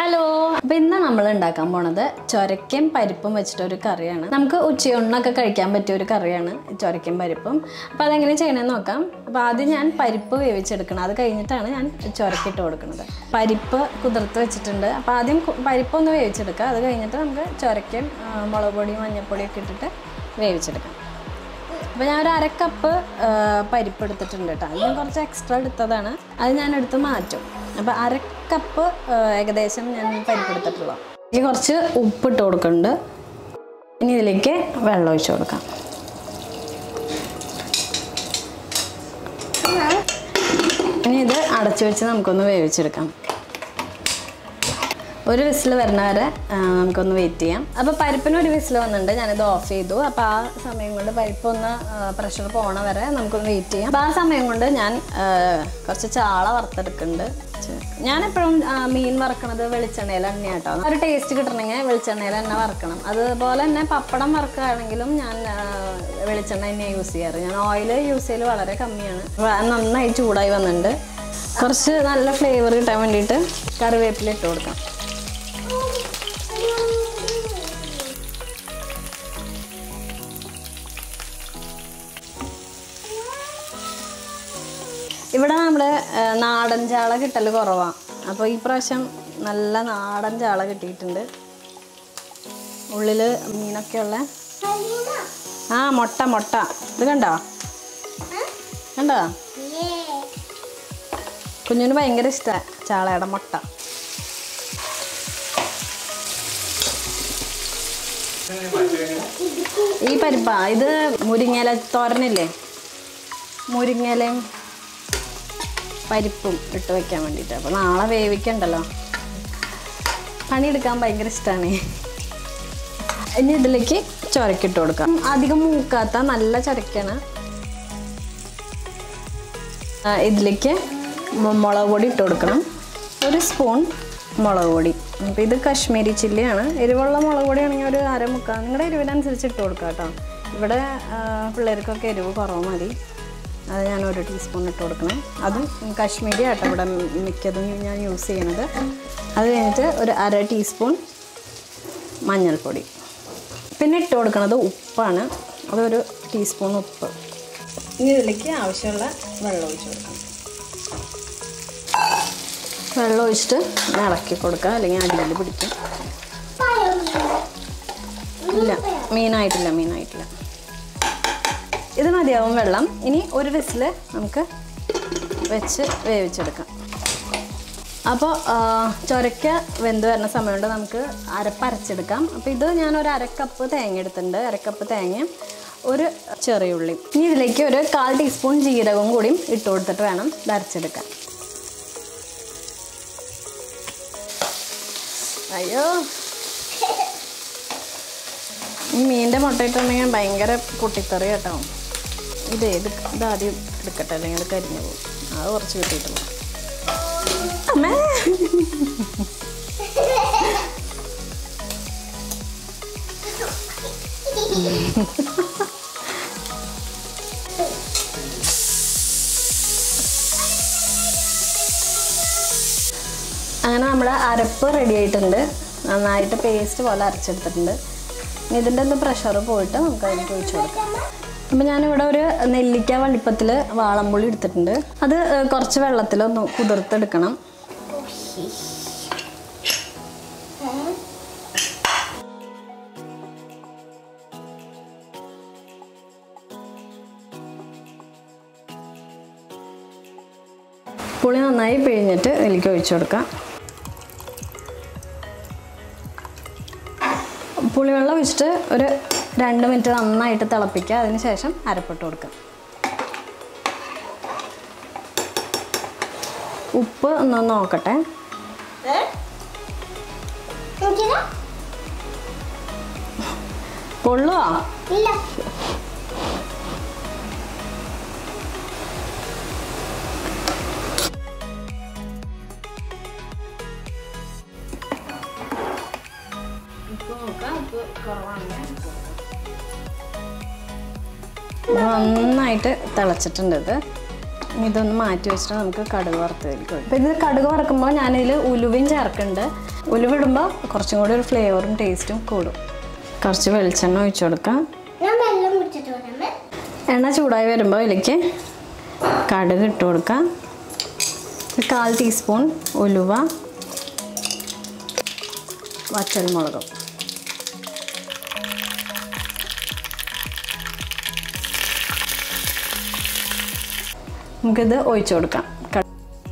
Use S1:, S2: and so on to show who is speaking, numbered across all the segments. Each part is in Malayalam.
S1: ഹലോ അപ്പൊ ഇന്ന് നമ്മൾ ഉണ്ടാക്കാൻ പോണത് ചൊരക്കയും പരിപ്പും വെച്ചിട്ട് ഒരു കറിയാണ് നമുക്ക് ഉച്ചയൂണിനൊക്കെ കഴിക്കാൻ പറ്റിയ ഒരു കറിയാണ് ചൊരക്കയും പരിപ്പും അപ്പോൾ അതെങ്ങനെ ചെയ്യണമെന്ന് നോക്കാം അപ്പോൾ ആദ്യം ഞാൻ പരിപ്പ് വേവിച്ചെടുക്കണം അത് കഴിഞ്ഞിട്ടാണ് ഞാൻ ചൊരക്കിട്ട് കൊടുക്കുന്നത് പരിപ്പ് കുതിർത്ത് വെച്ചിട്ടുണ്ട് അപ്പോൾ ആദ്യം കു- പരിപ്പ് ഒന്ന് വേവിച്ചെടുക്കുക അത് കഴിഞ്ഞിട്ട് നമുക്ക് ചൊരക്കയും ആ, മുളക് പൊടിയും മഞ്ഞൾപ്പൊടിയൊക്കെ ഇട്ടിട്ട് വേവിച്ചെടുക്കാം അപ്പോൾ ഞാൻ ഒരു അരക്കപ്പ് പരിപ്പ് എടുത്തിട്ടുണ്ട് കേട്ടോ അത് ഞാൻ കുറച്ച് എക്സ്ട്രാ എടുത്തതാണ് അത് ഞാൻ എടുത്ത് മാറ്റും അപ്പോൾ അരക്കപ്പ് ആ, ഏകദേശം ഞാൻ പരിപ്പ് എടുത്തിട്ടുള്ളൂ ഇതിൽ കുറച്ച് ഉപ്പിട്ട് കൊടുക്കുന്നുണ്ട് ഇനി ഇതിലേക്ക് വെള്ളം ഒഴിച്ച് കൊടുക്കാം ഇനി ഇത് അടച്ചു വെച്ച് നമുക്കൊന്ന് വേവിച്ചെടുക്കാം ഒരു വിസിൽ വരുന്ന വരെ ആ, നമുക്കൊന്ന് വെയിറ്റ് ചെയ്യാം അപ്പോൾ പരിപ്പിന് ഒരു വിസിൽ വന്നിട്ടുണ്ട് ഞാനിത് ഓഫ് ചെയ്തു അപ്പോൾ ആ സമയം കൊണ്ട് പരിപ്പൊന്ന് പ്രഷർ പോണ വരെ നമുക്കൊന്ന് വെയിറ്റ് ചെയ്യാം അപ്പോൾ ആ സമയം കൊണ്ട് ഞാൻ ആ, കുറച്ച് ചാള വറുത്തെടുക്കുന്നുണ്ട് ചെ- ഞാൻ എപ്പോഴും മീൻ വറക്കണത് വെളിച്ചെണ്ണയിൽ എണ്ണയാട്ടോ ഒരു ടേസ്റ്റ് കിട്ടണമെങ്കിൽ വെളിച്ചെണ്ണയിൽ എണ്ണ വറക്കണം അതുപോലെ തന്നെ പപ്പടം വറക്കുകയാണെങ്കിലും ഞാൻ ആ, വെളിച്ചെണ്ണ തന്നെ യൂസ് ചെയ്യാറ് ഞാൻ ഓയിൽ യൂസ് ചെയ്യൽ വളരെ കമ്മിയാണ് വ- നന്നായി ചൂടായി വന്നിട്ടുണ്ട് കുറച്ച് നല്ല ഫ്ലേവർ കിട്ടാൻ വേണ്ടിയിട്ട് കറിവേപ്പില ഇട്ട് കൊടുക്കാം ഇവിടെ നമ്മുടെ ആ, നാടൻ ചാള കിട്ടൽ കുറവാണ് അപ്പോൾ ഈ പ്രാവശ്യം നല്ല നാടൻ ചാള കിട്ടിയിട്ടുണ്ട് ഉള്ളിൽ മീനൊക്കെ ഉള്ള ആ മുട്ട മുട്ട ഇത് കണ്ടോ കണ്ടോ കുഞ്ഞിന് ഭയങ്കര ഇഷ്ടമാണ് ചാളയുടെ മുട്ട ഈ പരിപ്പാ ഇത് മുരിങ്ങയില തോരനില്ലേ മുരിങ്ങയിലയും പരിപ്പും ഇട്ട് വെക്കാൻ വേണ്ടിയിട്ട് അപ്പോൾ നാളെ വേവിക്കണ്ടല്ലോ പണിയെടുക്കാൻ ഭയങ്കര ഇഷ്ടമാണ് ഇനി ഇതിലേക്ക് ചുരക്കിട്ട് കൊടുക്കാം അധികം മൂക്കാത്ത നല്ല ചുരക്കാണ് ആ, ഇതിലേക്ക് മു- മുളക് പൊടി ഇട്ട് കൊടുക്കണം ഒരു സ്പൂൺ മുളക് പൊടി അപ്പോൾ ഇത് കശ്മീരി ചില്ലിയാണ് എരിവുള്ള മുളക് പൊടിയാണെങ്കിൽ ഒരു അര മുക്കാൽ നിങ്ങളുടെ എരിവിനനുസരിച്ച് ഇട്ട് കൊടുക്കുക കേട്ടോ ഇവിടെ ആ, പിള്ളേർക്കൊക്കെ എരിവ് കുറവ് മതി അത് ഞാൻ ഒരു ടീസ്പൂൺ ഇട്ട് കൊടുക്കണം അതും കശ്മീരി ആട്ടോ ഇവിടെ മിക്കതും ഞാൻ യൂസ് ചെയ്യണത് അത് കഴിഞ്ഞിട്ട് ഒരു അര ടീസ്പൂൺ മഞ്ഞൾപ്പൊടി പിന്നെ ഇട്ട് കൊടുക്കുന്നത് ഉപ്പാണ് അതൊരു ടീസ്പൂൺ ഉപ്പ് ഇനി ഇതിലേക്ക് ആവശ്യമുള്ള വെള്ളം ഒഴിച്ച് കൊടുക്കണം വെള്ളം ഒഴിച്ചിട്ട് ഒന്ന് ഇളക്കി കൊടുക്കുക അല്ലെങ്കിൽ അടിയിൽ പിടിക്കും ഇല്ല മീനായിട്ടില്ല മീനായിട്ടില്ല ഇത് മതിയാവും വെള്ളം ഇനി ഒരു വിസിൽ നമുക്ക് വെച്ച് വേവിച്ചെടുക്കാം അപ്പോൾ ചൊരക്ക വെന്ത് വരുന്ന സമയം കൊണ്ട് നമുക്ക് അരപ്പ് അരച്ചെടുക്കാം അപ്പോൾ ഇത് ഞാൻ ഒരു അരക്കപ്പ് തേങ്ങ എടുത്തിട്ടുണ്ട് അരക്കപ്പ് തേങ്ങ ഒരു ചെറിയുള്ളി ഇനി ഇതിലേക്ക് ഒരു കാൽ ടീസ്പൂൺ ജീരകവും കൂടിയും ഇട്ട് കൊടുത്തിട്ട് വേണം ഇത് അരച്ചെടുക്കാൻ അയ്യോ ഈ മീനിൻ്റെ മുട്ട ഇട്ടുണ്ടെങ്കിൽ ഭയങ്കര പൊട്ടിത്തെറി കേട്ടോ ഇത് ഇത് ഇത് ആദ്യം എടുക്കട്ടെ അല്ലെങ്കിൽ അത് കരിഞ്ഞു പോകും അത് കുറച്ച് കിട്ടിയിട്ടുള്ളൂ അമ്മേ അങ്ങനെ നമ്മൾ അരപ്പ് റെഡി ആയിട്ടുണ്ട് നന്നായിട്ട് പേസ്റ്റ് പോലെ അരച്ചെടുത്തിട്ടുണ്ട് ഇനി ഇതിൻ്റെ ഒന്ന് പ്രഷർ പോയിട്ട് നമുക്ക് അതിലേക്ക് ഒഴിച്ചു കൊടുക്കാം അപ്പം ഞാനിവിടെ ഒരു നെല്ലിക്ക വലിപ്പത്തിൽ വാളംപുളി എടുത്തിട്ടുണ്ട് അത് ഏഹ്, കുറച്ച് വെള്ളത്തിലൊന്ന് കുതിർത്തെടുക്കണം പുളി നന്നായി പിഴിഞ്ഞിട്ട് ഇതിലേക്ക് ഒഴിച്ചു കൊടുക്കാം പുളിവെള്ളം ഒഴിച്ചിട്ട് ഒരു രണ്ട് മിനിറ്റ് നന്നായിട്ട് തിളപ്പിക്കുക അതിന് ശേഷം അരപ്പിട്ട് കൊടുക്കുക ഉപ്പ് ഒന്ന് നോക്കട്ടെ കൊള്ളുവാ
S2: ഇല്ല
S1: നന്നായിട്ട് തിളച്ചിട്ടുണ്ട് ഇത് ഇനി ഇതൊന്ന് മാറ്റി വെച്ചിട്ട് നമുക്ക് കടുക് വറുത്ത് കഴിക്കും അപ്പം ഇത് കടുക് വറക്കുമ്പോൾ ഞാനിതിൽ ഉലുവയും ചേർക്കുന്നുണ്ട് ഉലുവിടുമ്പോൾ കുറച്ചും കൂടി ഒരു ഫ്ലേവറും ടേസ്റ്റും കൂടും കുറച്ച് വെളിച്ചെണ്ണ ഒഴിച്ചു കൊടുക്കാം
S2: ഞാൻ വെള്ളം കുടിച്ചിട്ട് വരാമേ
S1: എണ്ണ ചൂടായി വരുമ്പോൾ ഇതിലേക്ക് കടുക് ഇട്ട് കൊടുക്കാം ഒരു കാൽ ടീസ്പൂൺ ഉലുവ വറ്റൽമുളകും നമുക്കിത് ഒഴിച്ചു കൊടുക്കാം ക-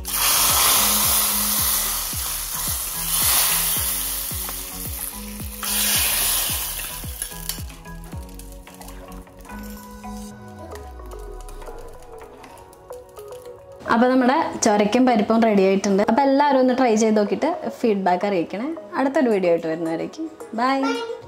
S1: അപ്പോൾ നമ്മുടെ ചൊരയ്ക്കും പരിപ്പും റെഡി ആയിട്ടുണ്ട് അപ്പോൾ എല്ലാവരും ഒന്ന് ട്രൈ ചെയ്ത് നോക്കിയിട്ട് ഫീഡ്ബാക്ക് അറിയിക്കണേ അടുത്തൊരു വീഡിയോ ആയിട്ട് വരുന്നവരേക്കും ബൈ